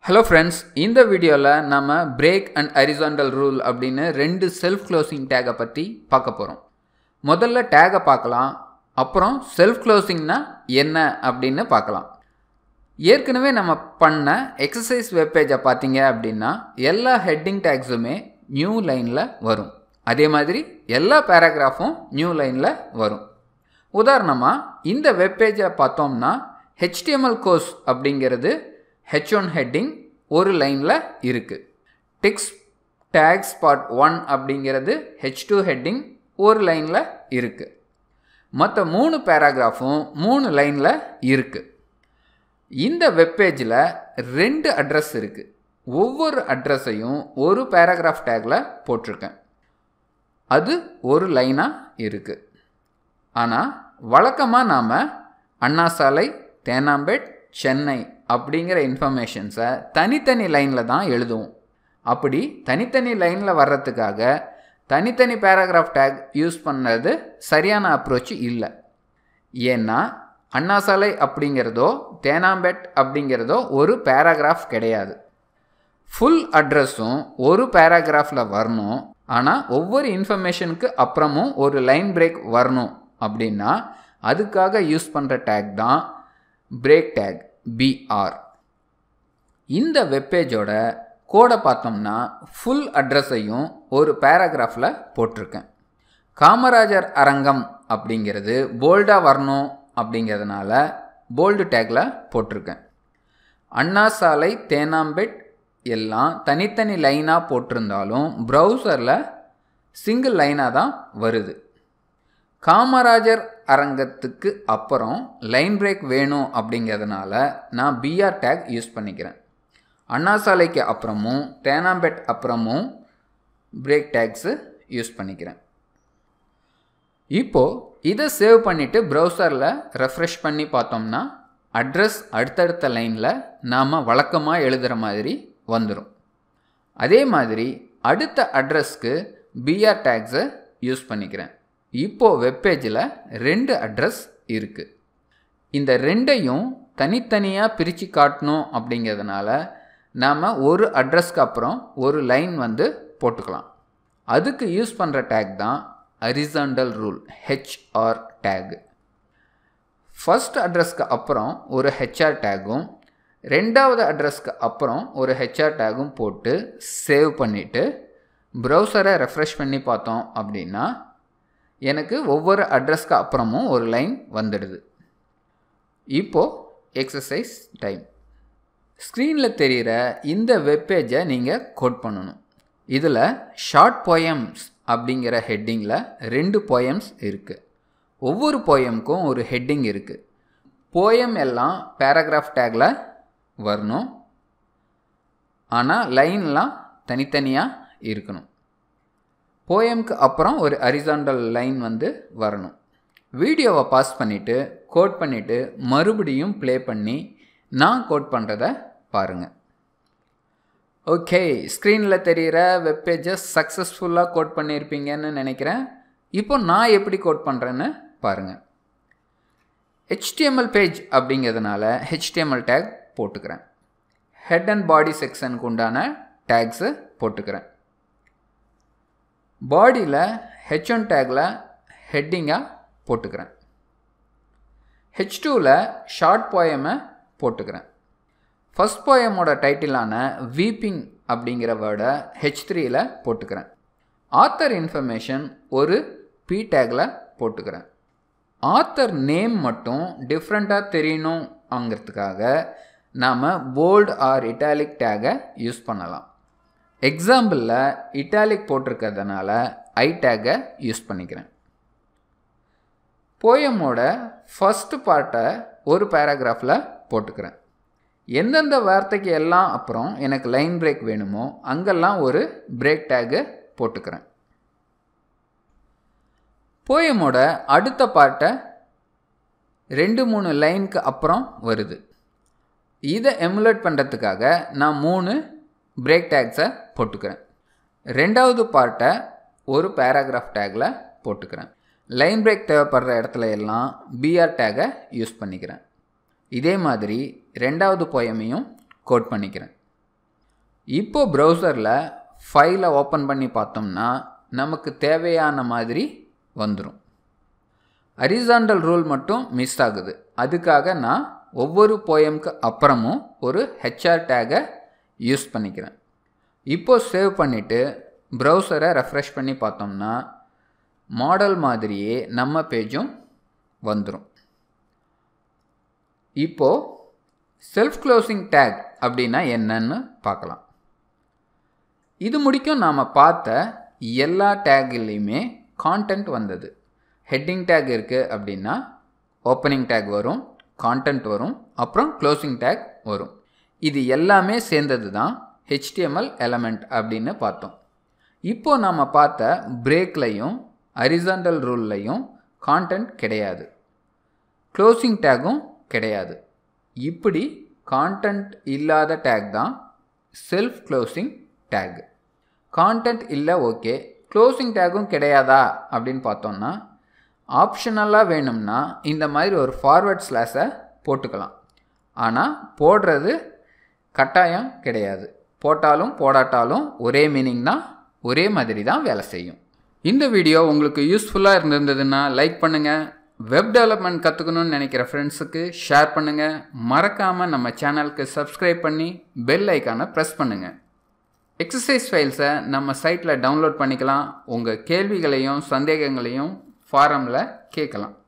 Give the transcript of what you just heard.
hello friends இந்த வீடியோவில் நம்ம பிரேக் அண்ட் ஹரிசாண்டல் ரூல் அப்படின்னு ரெண்டு செல்ஃப் க்ளோசிங் டேகை பற்றி பார்க்க போகிறோம் முதல்ல டேகை பார்க்கலாம் அப்புறம் செல்ஃப் க்ளோசிங்னா என்ன அப்படின்னு பார்க்கலாம் ஏற்கனவே நம்ம பண்ண எக்ஸசைஸ் வெப்பேஜை பார்த்தீங்க அப்படின்னா எல்லா ஹெட்டிங் டேக்ஸுமே நியூ லைனில் வரும் அதே மாதிரி எல்லா பேராகிராஃபும் நியூ லைனில் வரும் உதாரணமாக இந்த வெப்பேஜை பார்த்தோம்னா ஹெச்டிஎம்எல் கோர்ஸ் அப்படிங்கிறது ஹெச் ஒன் ஹெட்டிங் ஒரு லைனில் இருக்குது டெக்ஸ்ட் டேக்ஸ் பார்ட் ஒன் அப்படிங்கிறது ஹெச் டூ ஹெட்டிங் ஒரு லைனில் இருக்குது மற்ற மூணு பேராகிராஃபும் மூணு லைனில் இருக்குது இந்த வெப்பேஜில் ரெண்டு அட்ரஸ் இருக்குது ஒவ்வொரு அட்ரஸையும் ஒரு பேராகிராஃப் டேக்கில் போட்டிருக்கேன் அது ஒரு லைனாக இருக்குது ஆனால் வழக்கமாக நாம் அண்ணா சாலை தேனாம்பேட் சென்னை அப்படிங்கிற இன்ஃபர்மேஷன்ஸை தனித்தனி லைனில் தான் எழுதுவோம் அப்படி தனித்தனி லைனில் வர்றதுக்காக தனித்தனி பேராகிராஃப் டேக் யூஸ் பண்ணது சரியான அப்ரோச் இல்லை ஏன்னா அண்ணா சாலை அப்படிங்கிறதோ தேனாம்பேட் அப்படிங்கிறதோ ஒரு பேராகிராஃப் கிடையாது ஃபுல் அட்ரஸும் ஒரு பேராகிராஃபில் வரணும் ஆனால் ஒவ்வொரு இன்ஃபர்மேஷனுக்கு அப்புறமும் ஒரு லைன் பிரேக் வரணும் அப்படின்னா அதுக்காக யூஸ் பண்ணுற டேக் தான் பிரேக் டேக் பிஆர் இந்த வெப்பேஜோட கோடை பார்த்தோம்னா ஃபுல் அட்ரஸையும் ஒரு பேராகிராஃபில் போட்டிருக்கேன் காமராஜர் அரங்கம் அப்படிங்கிறது போல்டாக வரணும் அப்படிங்கிறதுனால போல்டு டேக்கில் போட்டிருக்கேன் அண்ணா சாலை தேனாம்பேட் எல்லாம் தனித்தனி லைனாக போட்டிருந்தாலும் ப்ரௌசரில் சிங்கிள் லைனாக தான் வருது காமராஜர் அரங்கத்துக்கு அப்புறம் லைன் பிரேக் வேணும் அப்படிங்கிறதுனால நான் பிஆர் டேக் யூஸ் பண்ணிக்கிறேன் அண்ணா சாலைக்கு அப்புறமும் தேனாம்பேட் அப்புறமும் பிரேக் டேக்ஸு யூஸ் பண்ணிக்கிறேன் இப்போது இதை சேவ் பண்ணிவிட்டு ப்ரௌசரில் ரெஃப்ரெஷ் பண்ணி பார்த்தோம்னா அட்ரஸ் அடுத்தடுத்த லைனில் நாம் வழக்கமாக எழுதுகிற மாதிரி வந்துடும் அதே மாதிரி அடுத்த அட்ரஸ்க்கு பிஆர் டேக்ஸை யூஸ் பண்ணிக்கிறேன் இப்போது வெப்பேஜில் ரெண்டு அட்ரஸ் இருக்குது இந்த ரெண்டையும் தனித்தனியாக பிரித்து காட்டணும் அப்படிங்கிறதுனால நாம் ஒரு அட்ரஸ்க்கு அப்புறம் ஒரு லைன் வந்து போட்டுக்கலாம் அதுக்கு யூஸ் பண்ணுற டேக் தான் horizontal rule HR tag first அட்ரஸ்க்கு அப்புறம் ஒரு ஹெச்ஆர் டேகும் ரெண்டாவது அட்ரஸ்க்கு அப்புறம் ஒரு ஹெச்ஆர் டேகும் போட்டு சேவ் பண்ணிவிட்டு ப்ரௌசரை ரெஃப்ரெஷ் பண்ணி பார்த்தோம் அப்படின்னா எனக்கு ஒவ்வொரு அட்ரஸ்க்கு அப்புறமும் ஒரு லைன் வந்துடுது இப்போது எக்ஸசைஸ் டைம் ஸ்க்ரீனில் தெரிகிற இந்த வெப்பேஜை நீங்கள் கோட் பண்ணணும் இதில் ஷார்ட் போயம்ஸ் அப்படிங்கிற ஹெட்டிங்கில் ரெண்டு போயம்ஸ் இருக்குது ஒவ்வொரு போயமுக்கும் ஒரு ஹெட்டிங் இருக்குது போயம் எல்லாம் பேராகிராஃப் டேக்கில் வரணும் ஆனால் லைன்லாம் தனித்தனியாக இருக்கணும் போயம்க்கு அப்புறம் ஒரு அரிசாண்டல் லைன் வந்து வரணும் வீடியோவை பாஸ் பண்ணிவிட்டு கோட் பண்ணிவிட்டு மறுபடியும் ப்ளே பண்ணி நான் கோட் பண்ணுறத பாருங்கள் ஓகே ஸ்க்ரீனில் தெரிகிற வெப்பேஜை சக்ஸஸ்ஃபுல்லாக கோட் பண்ணியிருப்பீங்கன்னு நினைக்கிறேன் இப்போ நான் எப்படி கோட் பண்ணுறேன்னு பாருங்கள் ஹெச்டிஎம்எல் பேஜ் அப்படிங்கிறதுனால ஹெச்டிஎம்எல் டேக் போட்டுக்கிறேன் ஹெட் அண்ட் பாடி செக்ஷனுக்கு உண்டான டேக்ஸு போட்டுக்கிறேன் பாடியில் ஹெச் ஒன் டேக்கில் ஹெட்டிங்காக போட்டுக்கிறேன் ஹெச் டூவில் ஷார்ட் போயமை போட்டுக்கிறேன் ஃபஸ்ட் போயமோட டைட்டிலான வீப்பிங் அப்படிங்கிற வேர்டை ஹெச் த்ரீயில் போட்டுக்கிறேன் ஆத்தர் இன்ஃபர்மேஷன் ஒரு பி டேக்கில் போட்டுக்கிறேன் ஆத்தர் நேம் மட்டும் டிஃப்ரெண்ட்டாக தெரியணும் அங்கிறதுக்காக நாம் போல்டு ஆர் இட்டாலிக் டேகை யூஸ் பண்ணலாம் எக்ஸாம்பிளில் இட்டாலிக் போட்டிருக்கிறதுனால ஐ டேக்கை யூஸ் பண்ணிக்கிறேன் போயமோட ஃபஸ்ட்டு பார்ட்டை ஒரு பேராகிராஃபில் போட்டுக்கிறேன் எந்தெந்த வார்த்தைக்கு எல்லாம் அப்புறம் எனக்கு லைன் பிரேக் வேணுமோ அங்கெல்லாம் ஒரு பிரேக் டேகு போட்டுக்கிறேன் போயமோட அடுத்த பார்ட்டை ரெண்டு மூணு லைனுக்கு அப்புறம் வருது இதை எமுலேட் பண்ணுறதுக்காக நான் மூணு பிரேக் டேக்ஸை போட்டுக்கிறேன் ரெண்டாவது பார்ட்டை ஒரு பேராகிராஃப் டேக்கில் போட்டுக்கிறேன் லைன் பிரேக் தேவைப்படுற இடத்துல எல்லாம் பிஆர் டேகை யூஸ் பண்ணிக்கிறேன் இதே மாதிரி ரெண்டாவது போயமையும் கோட் பண்ணிக்கிறேன் இப்போ ப்ரௌசரில் ஃபைலை ஓப்பன் பண்ணி பார்த்தோம்னா நமக்கு தேவையான மாதிரி வந்துடும் அரிசாண்டல் ரூல் மட்டும் மிஸ் ஆகுது அதுக்காக நான் ஒவ்வொரு போயம்க்கு அப்புறமும் ஒரு ஹெச்ஆர் டேகை யூஸ் பண்ணிக்கிறேன் இப்போது சேவ் பண்ணிவிட்டு ப்ரௌசரை ரெஃப்ரெஷ் பண்ணி பார்த்தோம்னா மாடல் மாதிரியே நம்ம பேஜும் வந்துடும் இப்போது செல்ஃப் க்ளோசிங் டேக் அப்படின்னா என்னன்னு பார்க்கலாம் இது முடிக்கும் நாம் பார்த்த எல்லா டேக்லேயுமே கான்டென்ட் வந்தது ஹெட்டிங் டேக் இருக்குது அப்படின்னா ஓப்பனிங் டேக் வரும் கான்டென்ட் வரும் அப்புறம் க்ளோசிங் டேக் வரும் இது எல்லாமே சேர்ந்தது தான் ஹெச்டிஎம்எல் எலமெண்ட் அப்படின்னு பார்த்தோம் இப்போது நாம் பார்த்த பிரேக்லையும் அரிசாண்டல் ரூல்லையும் கான்டென்ட் கிடையாது க்ளோசிங் டேகும் கிடையாது இப்படி கான்டென்ட் இல்லாத டேக் தான் செல்ஃப் க்ளோசிங் டேக் கான்டென்ட் இல்லை ஓகே க்ளோசிங் டேகும் கிடையாதா அப்படின்னு பார்த்தோம்னா ஆப்ஷனலாக வேணும்னா இந்த மாதிரி ஒரு ஃபார்வர்ட் ஸ்லாஸை போட்டுக்கலாம் ஆனால் போடுறது கட்டாயம் கிடையாது போட்டாலும் போடாட்டாலும் ஒரே மீனிங் தான் ஒரே மாதிரி தான் வேலை செய்யும் இந்த வீடியோ உங்களுக்கு யூஸ்ஃபுல்லாக இருந்திருந்ததுன்னா லைக் பண்ணுங்கள் வெப் டெவலப்மெண்ட் கற்றுக்கணும்னு நினைக்கிற ஃப்ரெண்ட்ஸுக்கு ஷேர் பண்ணுங்கள் மறக்காமல் நம்ம சேனலுக்கு சப்ஸ்கிரைப் பண்ணி பெல் ஐக்கானை ப்ரெஸ் பண்ணுங்கள் எக்ஸசைஸ் ஃபைல்ஸை நம்ம சைட்டில் டவுன்லோட் பண்ணிக்கலாம் உங்கள் கேள்விகளையும் சந்தேகங்களையும் ஃபாரமில் கேட்கலாம்